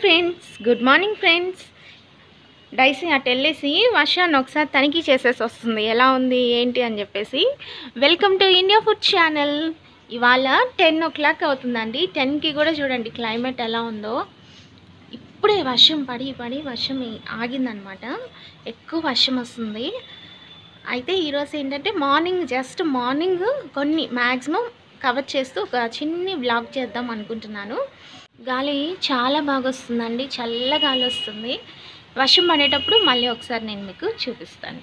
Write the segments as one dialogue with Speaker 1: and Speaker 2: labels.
Speaker 1: friends good morning friends Daisy అటు వెళ్ళేసి వర్షాన్ని ఒకసారి తనిఖీ చేసేసి వస్తుంది ఎలా ఉంది ఏంటి అని చెప్పేసి welcome to India food channel ఇవాళ టెన్ ఓ క్లాక్ అవుతుందండి టెన్కి కూడా చూడండి క్లైమేట్ ఎలా ఉందో ఇప్పుడే వర్షం పడి పడి వర్షం ఆగిందనమాట ఎక్కువ వర్షం వస్తుంది అయితే ఈరోజు ఏంటంటే మార్నింగ్ జస్ట్ మార్నింగ్ కొన్ని మ్యాక్సిమం కవర్ చేస్తూ ఒక చిన్ని బ్లాగ్ చేద్దాం అనుకుంటున్నాను గాలి చాలా బాగా వస్తుందండి చల్ల గాలి వస్తుంది వర్షం పడేటప్పుడు మళ్ళీ ఒకసారి నేను మీకు చూపిస్తాను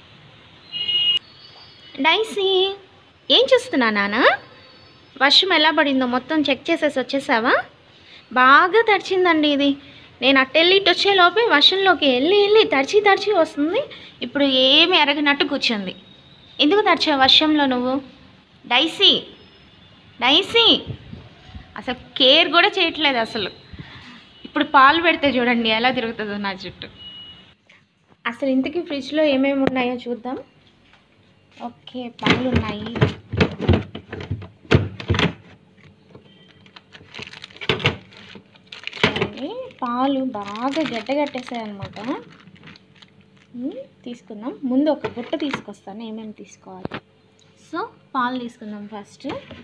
Speaker 1: డైసీ ఏం చూస్తున్నా నాన్న వర్షం ఎలా పడిందో మొత్తం చెక్ చేసేసి వచ్చేసావా బాగా తడిచిందండి ఇది నేను అట్టెళ్ళి ఇటు వచ్చే లోపే వర్షంలోకి వెళ్ళి వెళ్ళి తడిచి తడిచి వస్తుంది ఇప్పుడు ఏమి ఎరగనట్టు కూర్చుంది ఎందుకు తడిచావు వర్షంలో నువ్వు డైసీ డైసీ అసలు కేర్ కూడా చేయట్లేదు అసలు ఇప్పుడు పాలు పెడితే చూడండి ఎలా తిరుగుతుందో నా జుట్టు అసలు ఇంతకీ ఫ్రిడ్జ్లో ఏమేమి ఉన్నాయో చూద్దాం ఓకే పాలు ఉన్నాయి చూడండి, పాలు బాగా గడ్డగట్టేసాయి అనమాట తీసుకుందాం ముందు ఒక బుట్ట తీసుకొస్తాను ఏమేమి తీసుకోవాలి సో పాలు తీసుకుందాం ఫస్ట్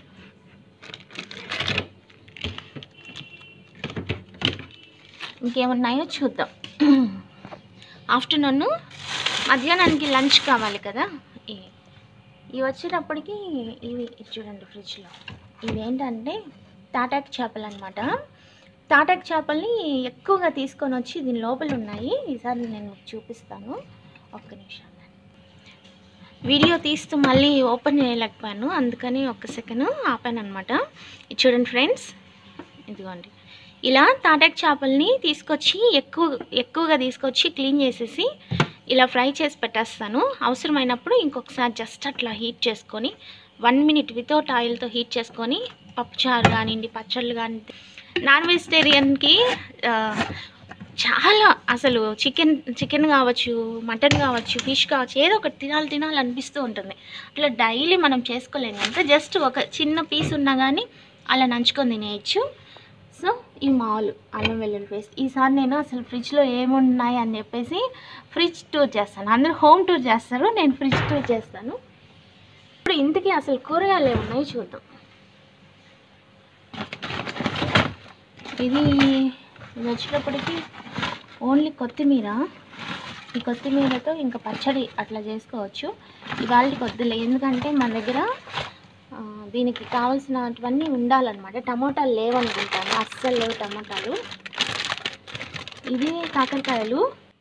Speaker 1: ఇంకేమున్నాయో చూద్దాం ఆఫ్టర్నూన్ మధ్యాహ్నానికి లంచ్ కావాలి కదా ఇవి ఇవి వచ్చేటప్పటికి ఇవి ఇది చూడండి ఫ్రిడ్జ్లో ఇవి ఏంటంటే తాటాకు చేపలు అనమాట తాటాకు చేపల్ని ఎక్కువగా తీసుకొని వచ్చి దీని లోపల ఉన్నాయి ఈసారి నేను మీకు చూపిస్తాను ఒక్క నిమిషం వీడియో తీస్తూ మళ్ళీ ఓపెన్ చేయలేకపోయాను అందుకని ఒక్క సెకండ్ ఆపాను అనమాట ఇది చూడండి ఫ్రెండ్స్ ఇదిగోండి ఇలా తాటాకు చేపల్ని తీసుకొచ్చి ఎక్కువ ఎక్కువగా తీసుకొచ్చి క్లీన్ చేసేసి ఇలా ఫ్రై చేసి పెట్టేస్తాను అవసరమైనప్పుడు ఇంకొకసారి జస్ట్ అట్లా హీట్ చేసుకొని వన్ మినిట్ వితౌట్ ఆయిల్తో హీట్ చేసుకొని పప్పుచారు కానివ్వండి పచ్చళ్ళు కానీ నాన్ వెజిటేరియన్కి ఆ, చాలా అసలు చికెన్ చికెన్ కావచ్చు మటన్ కావచ్చు ఫిష్ కావచ్చు ఏదో ఒకటి తినాలి తినాలి అనిపిస్తూ ఉంటుంది అట్లా డైలీ మనం చేసుకోలేము అంటే జస్ట్ ఒక చిన్న పీస్ ఉన్నా కానీ అలా నంచుకొని తినేయచ్చు సో ఈ మామూలు అల్లం వెల్లుల్లి పేస్ట్ ఈసారి నేను అసలు ఫ్రిడ్జ్లో ఏమున్నాయి అని చెప్పేసి ఫ్రిడ్జ్ టూర్ చేస్తాను అందరూ హోమ్ టూర్ చేస్తారు నేను ఫ్రిడ్జ్ టూర్ చేస్తాను ఇప్పుడు ఇంతకీ అసలు కూరగాయలు ఏమున్నాయో చూద్దాం ఇది ఇది వచ్చేటప్పటికి ఓన్లీ కొత్తిమీర ఈ కొత్తిమీరతో ఇంకా పచ్చడి అట్లా చేసుకోవచ్చు ఇవాళ కొద్దిలే ఎందుకంటే మన దగ్గర ఆ, దీనికి కావాల్సినటువన్నీ ఉండాలన్నమాట టమోటాలు లేవనుకుంటాను అస్సలు లేవు టమోటాలు ఇది కాకరకాయలు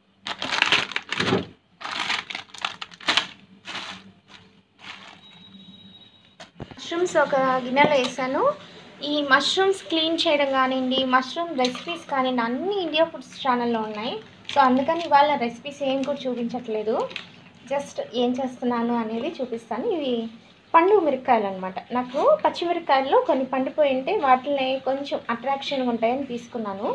Speaker 1: మష్రూమ్స్ ఒక గిన్నెలో వేసాను ఈ మష్రూమ్స్ క్లీన్ చేయడం కానివ్వండి మష్రూమ్ రెసిపీస్ కానివ్వండి అన్ని ఇండియా ఫుడ్స్ ఛానల్లో ఉన్నాయి సో అందుకని ఇవాళ రెసిపీస్ ఏం కూడా చూపించట్లేదు జస్ట్ ఏం చేస్తున్నాను అనేది చూపిస్తాను ఇవి పండు మిరపకాయలు అనమాట నాకు పచ్చిమిరపకాయల్లో కొన్ని పండిపోయి ఉంటే వాటిని కొంచెం అట్రాక్షన్గా ఉంటాయని తీసుకున్నాను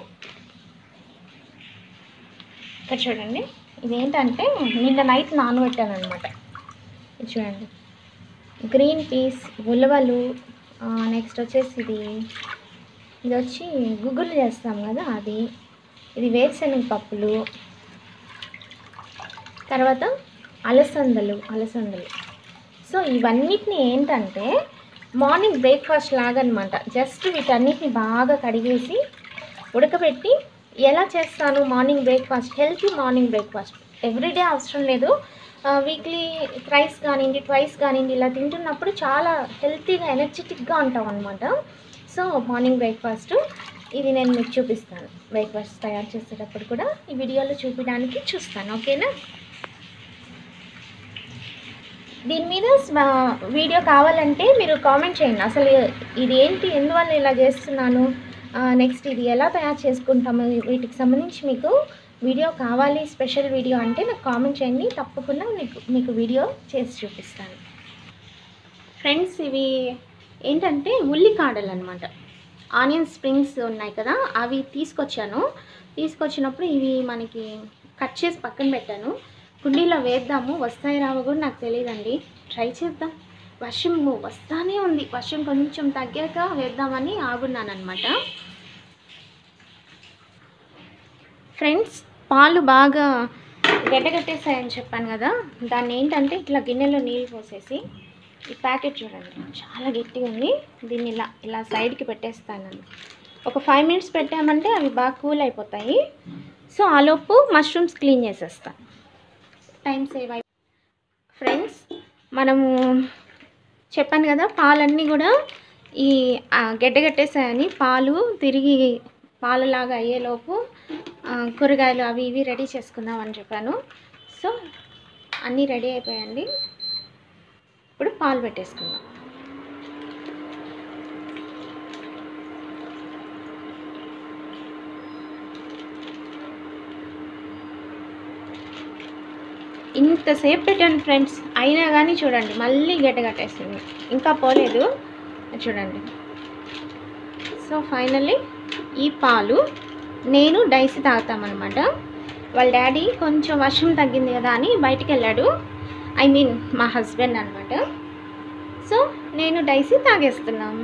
Speaker 1: ఇక్కడ చూడండి ఇదేంటంటే నిన్న నైట్ నానబెట్టాను అనమాట ఇది చూడండి గ్రీన్ పీస్ ఉలవలు నెక్స్ట్ వచ్చేసి ఇది ఇది వచ్చి గుగ్గులు చేస్తాం కదా అది ఇది వేరుశనగ పప్పులు తర్వాత అలసందలు అలసందలు సో ఇవన్నిటిని ఏంటంటే మార్నింగ్ బ్రేక్ఫాస్ట్ లాగా అనమాట జస్ట్ వీటన్నిటిని బాగా కడిగేసి ఉడకబెట్టి ఎలా చేస్తాను morning breakfast healthy morning breakfast every day అవసరం లేదు వీక్లీ థ్రైస్ కానివ్వండి ట్వైస్ కానివ్వండి ఇలా తింటున్నప్పుడు చాలా హెల్తీగా ఎనర్జెటిక్గా ఉంటాం అనమాట సో మార్నింగ్ బ్రేక్ఫాస్ట్ ఇది నేను మీకు చూపిస్తాను బ్రేక్ఫాస్ట్ తయారు చేసేటప్పుడు కూడా ఈ వీడియోలో చూపించడానికి చూస్తాను ఓకేనా దీని మీద స్వ- వీడియో కావాలంటే మీరు కామెంట్ చేయండి అసలు ఇది ఏంటి ఎందువల్ల ఇలా చేస్తున్నాను నెక్స్ట్ ఇది ఎలా తయారు చేసుకుంటాము వీటికి సంబంధించి మీకు వీడియో కావాలి స్పెషల్ వీడియో అంటే నాకు కామెంట్ చేయండి తప్పకుండా మీకు మీకు వీడియో చేసి చూపిస్తాను ఫ్రెండ్స్ ఇవి ఏంటంటే ఉల్లికాడలు అనమాట ఆనియన్ స్ప్రింగ్స్ ఉన్నాయి కదా అవి తీసుకొచ్చాను తీసుకొచ్చినప్పుడు ఇవి మనకి కట్ చేసి పక్కన పెట్టాను కుండీలో వేద్దాము వస్తాయి రావో కూడా నాకు తెలియదండి ట్రై చేద్దాం వర్షం వస్తానే ఉంది వర్షం కొంచెం తగ్గాక వేద్దామని ఆగున్నాను అనమాట ఫ్రెండ్స్ పాలు బాగా గడ్డగట్టేసాయని చెప్పాను కదా దాన్ని ఏంటంటే ఇట్లా గిన్నెలో నీళ్ళు పోసేసి ఈ ప్యాకెట్ చూడండి చాలా గట్టిగా ఉంది దీన్ని ఇలా ఇలా సైడ్కి పెట్టేస్తాను ఒక ఫైవ్ మినిట్స్ పెట్టామంటే అవి బాగా కూల్ అయిపోతాయి సో ఆలోపు మష్రూమ్స్ క్లీన్ చేసేస్తాను టైం సేవ్ అయి ఫ్రెండ్స్ మనము చెప్పాను కదా పాలన్నీ కూడా ఈ ఆ, గడ్డగట్టేసాయని పాలు తిరిగి పాలలాగా అయ్యేలోపు ఆ, కూరగాయలు అవి ఇవి రెడీ చేసుకుందాం అని చెప్పాను సో అన్నీ రెడీ అయిపోయాయండి ఇప్పుడు పాలు పెట్టేసుకుందాం ఇంతసేపు పెట్టాను ఫ్రెండ్స్ అయినా కానీ చూడండి మళ్ళీ గడ్డ కట్టేసింది ఇంకా పోలేదు చూడండి సో ఫైనల్లీ ఈ పాలు నేను డైసీ తాగుతామన్నమాట వాళ్ళ డాడీ కొంచెం వర్షం తగ్గింది కదా అని బయటికి వెళ్ళాడు ఐ మీన్ మా హస్బెండ్ అనమాట సో నేను డైసీ తాగేస్తున్నాము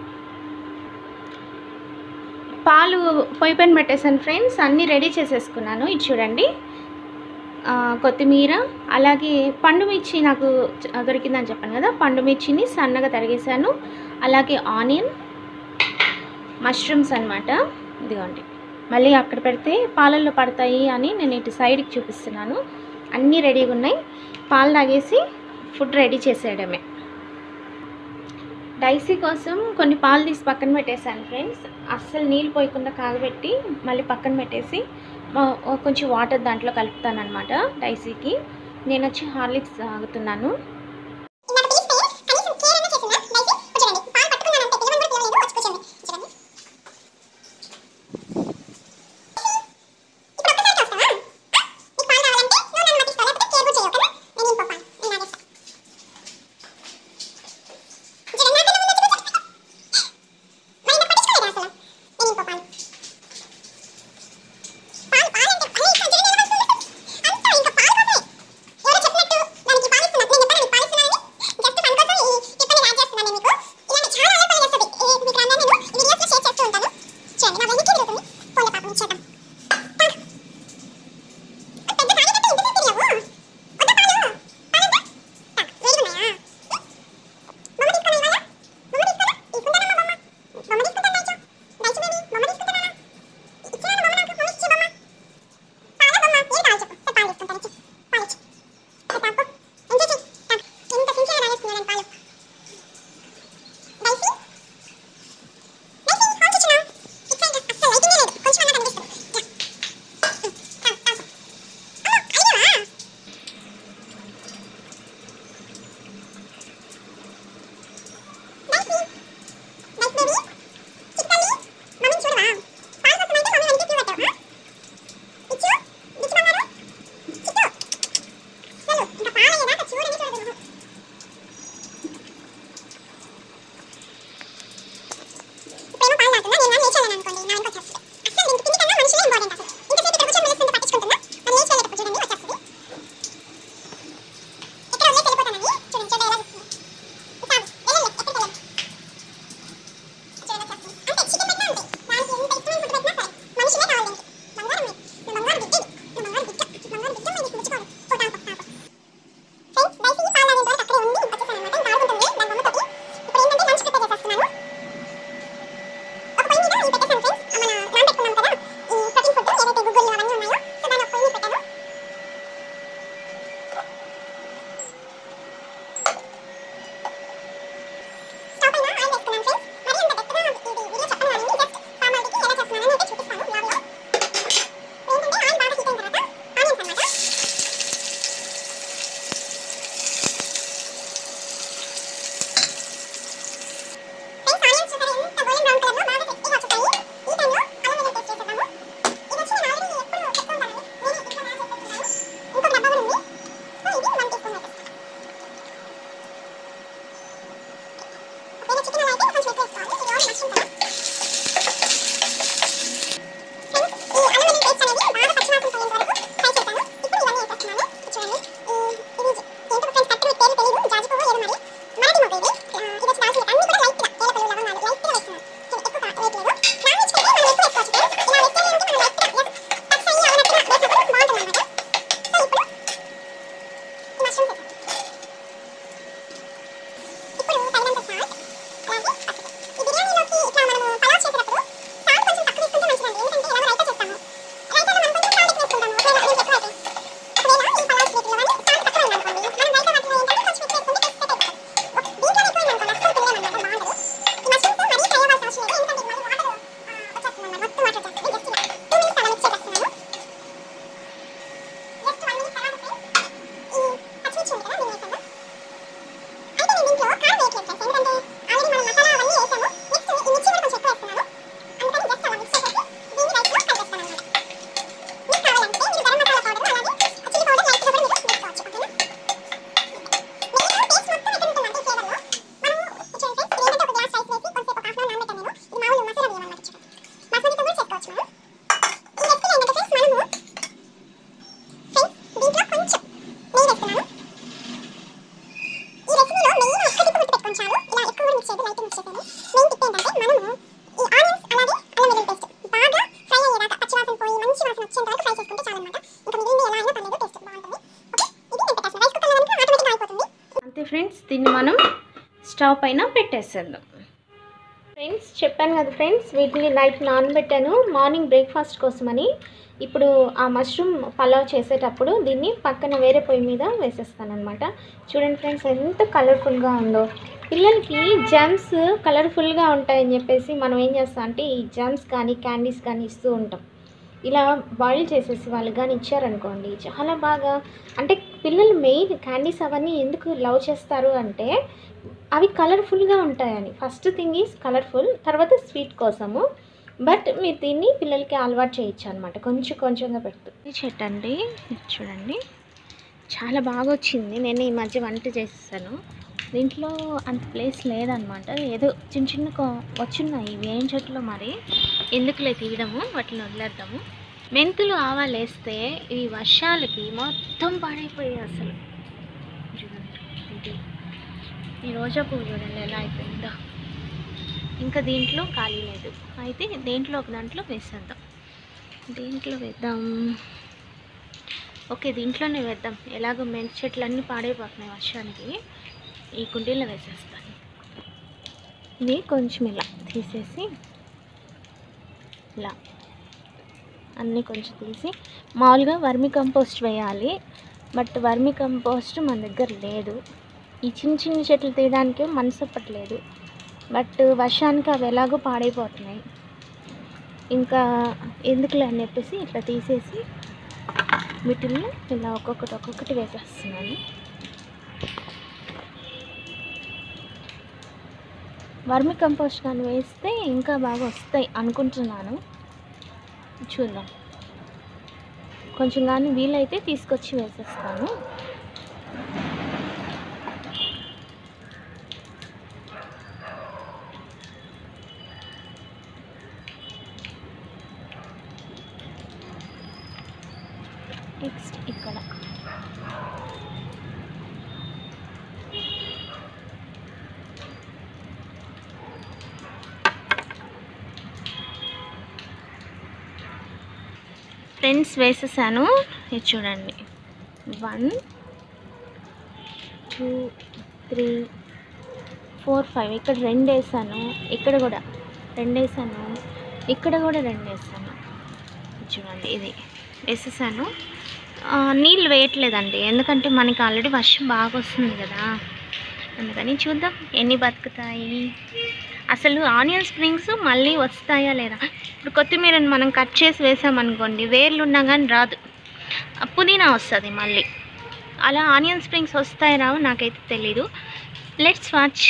Speaker 1: పాలు పొయ్యి పైన పెట్టేసాను ఫ్రెండ్స్ అన్నీ రెడీ చేసేసుకున్నాను ఇది చూడండి ఆ, కొత్తిమీర అలాగే పండు మిర్చి నాకు చ- దొరికిందని చెప్పాను కదా పండు మిర్చిని సన్నగా తరిగేసాను అలాగే ఆనియన్ మష్రూమ్స్ అనమాట ఇదిగోండి మళ్ళీ అక్కడ పెడితే పాలల్లో పడతాయి అని నేను ఇటు సైడ్కి చూపిస్తున్నాను అన్నీ రెడీగా ఉన్నాయి పాలు తాగేసి ఫుడ్ రెడీ చేసేయడమే డైసీ కోసం కొన్ని పాలు తీసి పక్కన పెట్టేశాను ఫ్రెండ్స్ అస్సలు నీళ్ళు పోయకుండా కాగబెట్టి మళ్ళీ పక్కన పెట్టేసి ఆ, ఓ కొంచెం వాటర్ దాంట్లో కలుపుతాను అనమాట డైసీకి నేను వచ్చి హార్లిక్స్ తాగుతున్నాను
Speaker 2: ఎవరో చెప్పినట్టు దానికి పాలిస్తున్నట్టు నేను చెప్పాను
Speaker 1: స్టవ్ పైన పెట్టేసేద్దాం ఫ్రెండ్స్ చెప్పాను కదా ఫ్రెండ్స్ వీటిని నైట్ నానబెట్టాను మార్నింగ్ బ్రేక్ఫాస్ట్ కోసమని ఇప్పుడు ఆ మష్రూమ్ పలావ్ చేసేటప్పుడు దీన్ని పక్కన వేరే పొయ్యి మీద వేసేస్తాను అనమాట చూడండి ఫ్రెండ్స్ ఎంత కలర్ఫుల్గా ఉందో పిల్లలకి జమ్స్ కలర్ఫుల్గా ఉంటాయని చెప్పేసి మనం ఏం చేస్తాం అంటే ఈ జమ్స్ కానీ క్యాండీస్ కానీ ఇస్తూ ఉంటాం ఇలా బాయిల్ చేసేసి వాళ్ళు కానీ ఇచ్చారనుకోండి చాలా బాగా అంటే పిల్లలు మెయిన్ క్యాండీస్ అవన్నీ ఎందుకు లవ్ చేస్తారు అంటే అవి కలర్ఫుల్గా ఉంటాయని ఫస్ట్ థింగ్ ఈజ్ కలర్ఫుల్ తర్వాత స్వీట్ కోసము బట్ మీరు దీన్ని పిల్లలకి అలవాటు చేయొచ్చు అనమాట కొంచెం కొంచెంగా పెడుతూ ఈ చెట్టు అండి ఇది చూడండి చాలా బాగా వచ్చింది నేను ఈ మధ్య వంట చేసేసాను దీంట్లో అంత ప్లేస్ లేదనమాట ఏదో చిన్న చిన్న కొ- వచ్చున్నాయి ఇవి ఏం చెట్లు మరి ఎందుకులే తీయడము వాటిని వదిలేద్దాము మెంతులు ఆవాలు వేస్తే ఈ వర్షాలకి మొత్తం పాడైపోయాయి అసలు చూడండి ఇది ఈ రోజా పువ్వు చూడండి ఎలా అయిపోయిందో ఇంకా దీంట్లో ఖాళీ లేదు అయితే దేంట్లో ఒక దాంట్లో వేసేద్దాం దేంట్లో వేద్దాం ఓకే దీంట్లోనే వేద్దాం ఎలాగో మెంతి చెట్లు అన్నీ పాడైపోతున్నాయి వర్షానికి ఈ కుండీలో వేసేస్తాను ఇది కొంచెం ఇలా తీసేసి ఇలా అన్నీ కొంచెం తీసి మామూలుగా వర్మి కంపోస్ట్ వేయాలి బట్ వర్మి కంపోస్ట్ మన దగ్గర లేదు ఈ చిన్న చిన్న చెట్లు తీయడానికి మనసు పట్టలేదు బట్ వర్షానికి అవి ఎలాగో పాడైపోతున్నాయి ఇంకా ఎందుకులే అని చెప్పేసి ఇట్లా తీసేసి వీటిల్లో ఇలా ఒక్కొక్కటి ఒక్కొక్కటి వేసేస్తున్నాను వర్మి కంపోస్ట్ కానీ వేస్తే ఇంకా బాగా వస్తాయి అనుకుంటున్నాను చూద్దాం కొంచెం కానీ వీలైతే తీసుకొచ్చి వేసేస్తాను నెక్స్ట్ ఇక్కడ ఫ్రెండ్స్ వేసేసాను ఇది చూడండి one two three four five ఇక్కడ రెండు వేసాను ఇక్కడ కూడా రెండు వేసాను ఇక్కడ కూడా రెండు వేసాను ఇది చూడండి ఇది వేసేసాను ఆ, నీళ్ళు వేయట్లేదండి ఎందుకంటే మనకి ఆల్రెడీ వర్షం బాగా వస్తుంది కదా అందుకని చూద్దాం ఎన్ని బతుకుతాయి అసలు ఆనియన్ స్ప్రింగ్స్ మళ్ళీ వస్తాయా లేదా ఇప్పుడు కొత్తిమీరని మనం కట్ చేసి వేసామనుకోండి వేర్లు ఉన్నా కానీ రాదు ఆ, పుదీనా వస్తుంది మళ్ళీ అలా ఆనియన్ స్ప్రింగ్స్ వస్తాయి రావు నాకైతే తెలీదు లెట్స్ వాచ్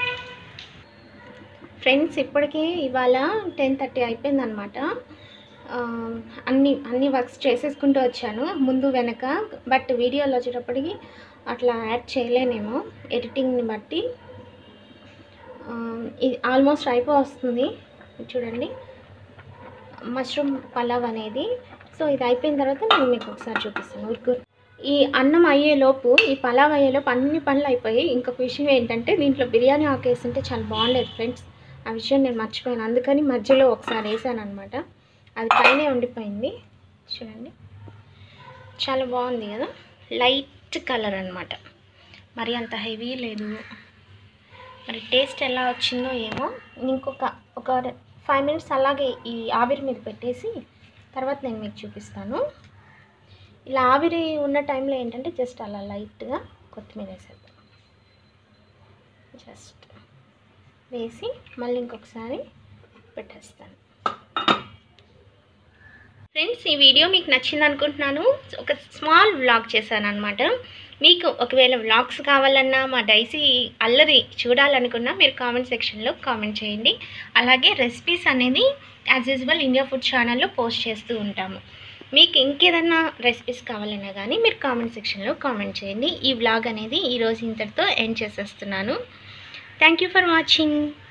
Speaker 1: ఫ్రెండ్స్ ఇప్పటికీ ఇవాళ టెన్ థర్టీ అయిపోయిందనమాట ఆ, అన్ని అన్ని వర్క్స్ చేసేసుకుంటూ వచ్చాను ముందు వెనక బట్ వీడియోలో వచ్చేటప్పటికి అట్లా యాడ్ చేయలేనేమో ఎడిటింగ్ని బట్టి ఆ, ఇది ఆల్మోస్ట్ అయిపో వస్తుంది చూడండి మష్రూమ్ పలావ్ అనేది సో ఇది అయిపోయిన తర్వాత నేను మీకు ఒకసారి చూపిస్తాను ఊరుకు ఈ అన్నం అయ్యేలోపు ఈ పలావ్ అయ్యేలోపు అన్ని పనులు అయిపోయాయి ఇంకొక విషయం ఏంటంటే దీంట్లో బిర్యానీ ఆకు వేస్తుంటే చాలా బాగుండేది ఫ్రెండ్స్ ఆ విషయం నేను మర్చిపోయాను అందుకని మధ్యలో ఒకసారి వేసాను అనమాట అది పైనే ఉండిపోయింది చూడండి చాలా బాగుంది కదా లైట్ కలర్ అనమాట మరి అంత హెవీ లేదు మరి టేస్ట్ ఎలా వచ్చిందో ఏమో ఇంకొక ఒక ఫైవ్ మినిట్స్ అలాగే ఈ ఆవిరి మీద పెట్టేసి తర్వాత నేను మీకు చూపిస్తాను ఇలా ఆవిరి ఉన్న టైంలో ఏంటంటే జస్ట్ అలా లైట్గా కొత్తిమీర వేసేద్దాం జస్ట్ వేసి మళ్ళీ ఇంకొకసారి పెట్టేస్తాను ఫ్రెండ్స్ ఈ వీడియో మీకు నచ్చింది అనుకుంటున్నాను ఒక స్మాల్ వ్లాగ్ చేశాను అనమాట మీకు ఒకవేళ వ్లాగ్స్ కావాలన్నా మా డైసీ అల్లరి చూడాలనుకున్నా మీరు కామెంట్ సెక్షన్లో కామెంట్ చేయండి అలాగే రెసిపీస్ అనేది యాజ్ యూజువల్ ఇండియా ఫుడ్ ఛానల్లో పోస్ట్ చేస్తూ ఉంటాము మీకు ఇంకేదన్నా రెసిపీస్ కావాలన్నా కానీ మీరు కామెంట్ సెక్షన్లో కామెంట్ చేయండి ఈ వ్లాగ్ అనేది ఈరోజు ఇంతటితో ఎండ్ చేసేస్తున్నాను థ్యాంక్ యూ ఫర్ వాచింగ్